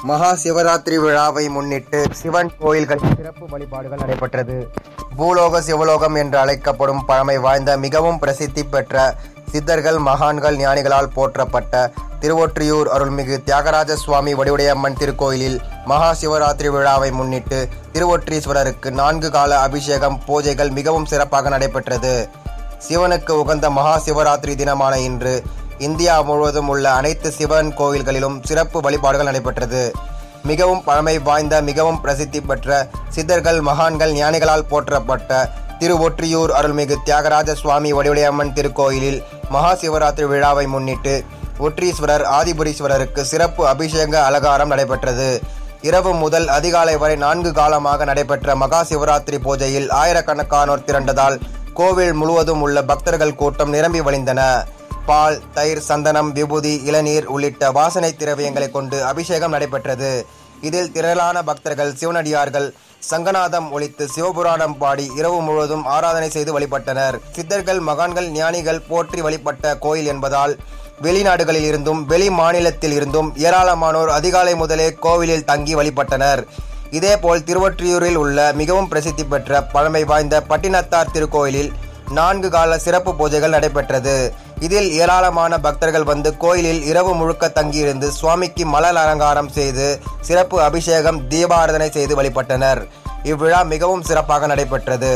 மகா சிவராத்திரி விழாவை முன்னிட்டு சிவன் கோயில்களில் சிறப்பு வழிபாடுகள் நடைபெற்றது பூலோக சிவலோகம் என்று அழைக்கப்படும் பழமை வாய்ந்த மிகவும் பிரசித்தி பெற்ற சித்தர்கள் மகான்கள் ஞானிகளால் போற்றப்பட்ட திருவொற்றியூர் அருள்மிகு தியாகராஜ சுவாமி வடிவுடையம்மன் திருக்கோயிலில் மகா சிவராத்திரி விழாவை முன்னிட்டு திருவொற்றீஸ்வரருக்கு நான்கு கால அபிஷேகம் பூஜைகள் மிகவும் சிறப்பாக நடைபெற்றது சிவனுக்கு உகந்த மகா சிவராத்திரி தினமான இன்று இந்தியா முழுவதும் உள்ள அனைத்து சிவன் கோவில்களிலும் சிறப்பு வழிபாடுகள் நடைபெற்றது மிகவும் பழமை வாய்ந்த மிகவும் பிரசித்தி பெற்ற சித்தர்கள் மகான்கள் ஞானிகளால் போற்றப்பட்ட திருவொற்றியூர் அருள்மிகு தியாகராஜ சுவாமி வடிவுடையம்மன் திருக்கோயிலில் மகா சிவராத்திரி விழாவை முன்னிட்டு ஒற்றீஸ்வரர் ஆதிபுரீஸ்வரருக்கு சிறப்பு அபிஷேக அலங்காரம் நடைபெற்றது இரவு முதல் அதிகாலை வரை நான்கு காலமாக நடைபெற்ற மகா சிவராத்திரி பூஜையில் ஆயிரக்கணக்கானோர் திரண்டதால் கோவில் முழுவதும் உள்ள பக்தர்கள் கூட்டம் நிரம்பி வழிந்தன பால் தயிர் சந்தனம் விபூதி இளநீர் உள்ளிட்ட வாசனை திரவியங்களை கொண்டு அபிஷேகம் நடைபெற்றது இதில் திரளான பக்தர்கள் சிவனடியார்கள் சங்கநாதம் ஒலித்து சிவபுராணம் பாடி இரவு முழுவதும் ஆராதனை செய்து வழிபட்டனர் சித்தர்கள் மகான்கள் ஞானிகள் போற்றி வழிபட்ட கோயில் என்பதால் வெளிநாடுகளில் இருந்தும் வெளி மாநிலத்தில் இருந்தும் ஏராளமானோர் அதிகாலை முதலே கோவிலில் தங்கி வழிபட்டனர் இதேபோல் திருவொற்றியூரில் உள்ள மிகவும் பிரசித்தி பெற்ற பழமை வாய்ந்த பட்டினத்தார் திருக்கோயிலில் நான்கு கால சிறப்பு பூஜைகள் நடைபெற்றது இதில் ஏராளமான பக்தர்கள் வந்து கோயிலில் இரவு முழுக்க தங்கியிருந்து சுவாமிக்கு மலர் அலங்காரம் செய்து சிறப்பு அபிஷேகம் தீபாராதனை செய்து வழிபட்டனர் இவ்விழா மிகவும் சிறப்பாக நடைபெற்றது